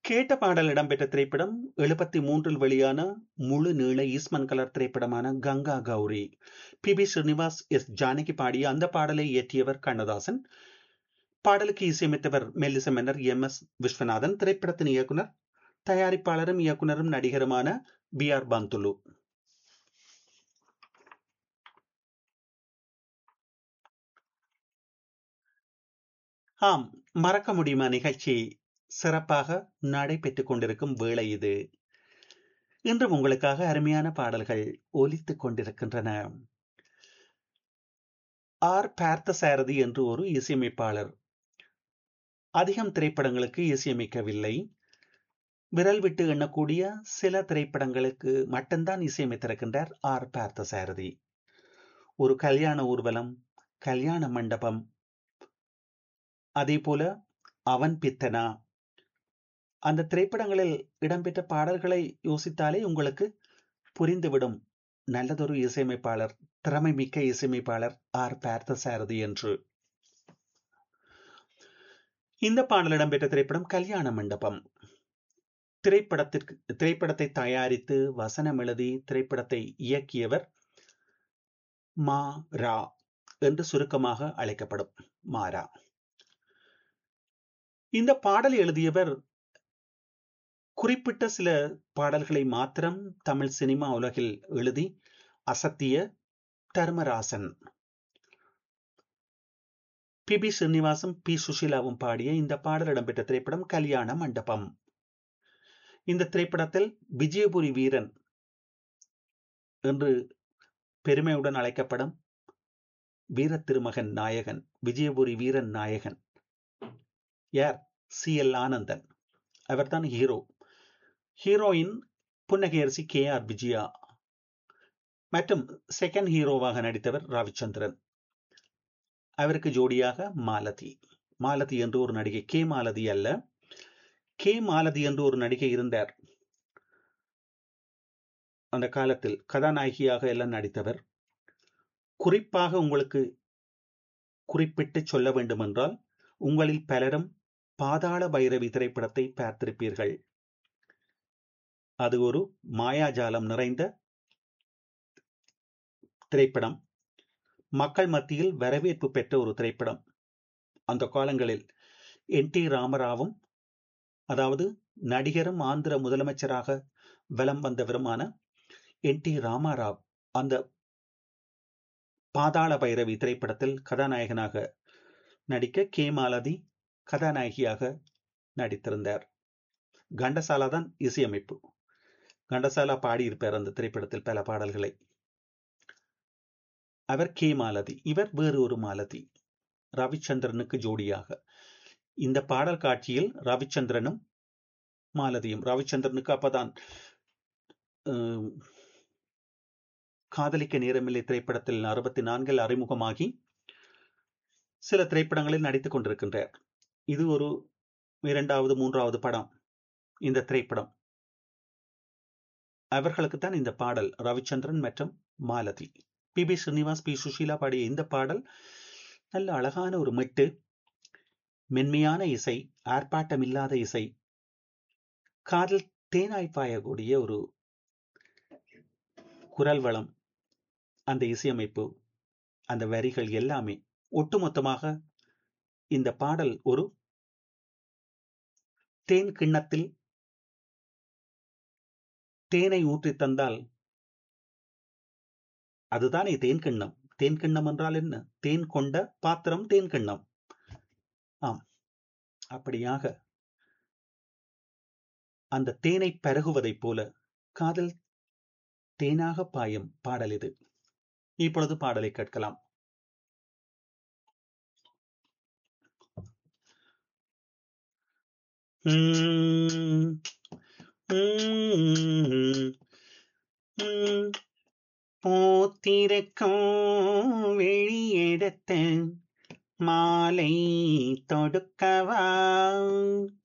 கேட்ட பாடல் இடம்பெற்ற திரைப்படம் எழுபத்தி மூன்றில் வெளியான முழு நீள ஈஸ்மன் கலர் திரைப்படமான Ganga Gowri P B Srinivas S Janaki பாடிய அந்த பாடலை இயற்றியவர் கண்ணதாசன் பாடலுக்கு இசையமைத்தவர் மெல்லிச மன்னர் எம் எஸ் விஸ்வநாதன் திரைப்படத்தின் இயக்குனர் தயாரிப்பாளரும் இயக்குனரும் நடிகருமான பி ஆர் பந்துலு ஆம் மறக்க முடியுமா நிகழ்ச்சி சிறப்பாக நடைபெற்றுக் கொண்டிருக்கும் வேளை இது இன்றும் உங்களுக்காக அருமையான பாடல்கள் ஒலித்துக் கொண்டிருக்கின்றன ஆர் பார்த்த சாரதி என்று ஒரு இசையமைப்பாளர் அதிகம் திரைப்படங்களுக்கு இசையமைக்கவில்லை விரல் விட்டு எண்ணக்கூடிய சில திரைப்படங்களுக்கு மட்டும்தான் இசையமைத்திருக்கின்றார் ஆர் பார்த்த சாரதி ஒரு கல்யாண ஊர்வலம் கல்யாண மண்டபம் அதே போல அவன் பித்தனா அந்த திரைப்படங்களில் இடம்பெற்ற பாடல்களை யோசித்தாலே உங்களுக்கு புரிந்துவிடும் நல்லதொரு இசையமைப்பாளர் திறமை மிக்க இசையமைப்பாளர் ஆர் பார்த்த சாரதி என்று இந்த பாடல் இடம்பெற்ற திரைப்படம் கல்யாண மண்டபம் திரைப்படத்திற்கு திரைப்படத்தை தயாரித்து வசனம் எழுதி திரைப்படத்தை இயக்கியவர் மா ரா என்று சுருக்கமாக அழைக்கப்படும் மாரா இந்த பாடல் எழுதியவர் குறிப்பிட்ட சில பாடல்களை மாத்திரம் தமிழ் சினிமா உலகில் எழுதி அசத்திய தர்மராசன் பி பி ஸ்ரீனிவாசும் பி சுஷீலாவும் பாடிய இந்த பாடல் இடம்பெற்ற திரைப்படம் கல்யாண மண்டபம் இந்த திரைப்படத்தில் விஜயபுரி வீரன் என்று பெருமையுடன் அழைக்கப்படும் வீர திருமகன் நாயகன் விஜயபுரி வீரன் நாயகன் யார் சி எல் ஆனந்தன் அவர்தான் ஹீரோ ஹீரோயின் புன்னகையரசி கே ஆர் விஜயா மற்றும் செகண்ட் ஹீரோவாக நடித்தவர் ரவிச்சந்திரன் அவருக்கு ஜோடியாக மாலதி மாலதி என்று ஒரு நடிகை கே மாலதி அல்ல கே மாலதி என்று ஒரு நடிகை இருந்தார் அந்த காலத்தில் கதாநாயகியாக எல்லாம் நடித்தவர் குறிப்பாக உங்களுக்கு குறிப்பிட்டு சொல்ல வேண்டும் என்றால் உங்களில் பலரும் பாதாள பைரவி திரைப்படத்தை பார்த்திருப்பீர்கள் அது ஒரு மாயாஜாலம் நிறைந்த திரைப்படம் மக்கள் மத்தியில் வரவேற்பு பெற்ற ஒரு திரைப்படம் அந்த காலங்களில் என் டி ராமராவும் அதாவது நடிகரும் ஆந்திர முதலமைச்சராக வலம் வந்தவருமான என் டி ராமாராவ் அந்த பாதாள பைரவி திரைப்படத்தில் கதாநாயகனாக நடிக்க கே மாலதி கதாநாயகியாக நடித்திருந்தார் கண்டசாலா தான் இசையமைப்பு கண்டசாலா பாடியிருப்பார் அந்த திரைப்படத்தில் பல பாடல்களை அவர் கே மாலதி இவர் வேறு ஒரு மாலதி ரவிச்சந்திரனுக்கு ஜோடியாக இந்த பாடல் காட்சியில் ரவிச்சந்திரனும் மாலதியும் ரவிச்சந்திரனுக்கு அப்பதான் காதலிக்க நேரமில்லை திரைப்படத்தில் அறுபத்தி நான்கில் அறிமுகமாகி சில திரைப்படங்களில் நடித்துக் கொண்டிருக்கின்றார் இது ஒரு இரண்டாவது மூன்றாவது படம் இந்த திரைப்படம் அவர்களுக்கு தான் இந்த பாடல் ரவிச்சந்திரன் மற்றும் Malathi P B Srinivas P Susheela பாடிய இந்த பாடல் நல்ல அழகான ஒரு மெட்டு மென்மையான இசை ஆர்ப்பாட்டம் இல்லாத இசை காதல் தேனாய் பாயக்கூடிய ஒரு குரல் வளம் அந்த இசையமைப்பு அந்த வரிகள் எல்லாமே ஒட்டுமொத்தமாக இந்த பாடல் ஒரு தேன் கிண்ணத்தில் தேனை ஊற்றி தந்தால் அதுதானே தேன் கிண்ணம் தேன் கிண்ணம் என்றால் என்ன தேன் கொண்ட பாத்திரம் தேன் கிண்ணம் ஆம் அப்படியாக அந்த தேனை பருகுவதைப் போல காதல் தேனாக பாயும் பாடல் இது இப்பொழுது பாடலை கேட்கலாம் போத்திருக்கும் வெளியெடுத்து மாலை தொடுக்கவா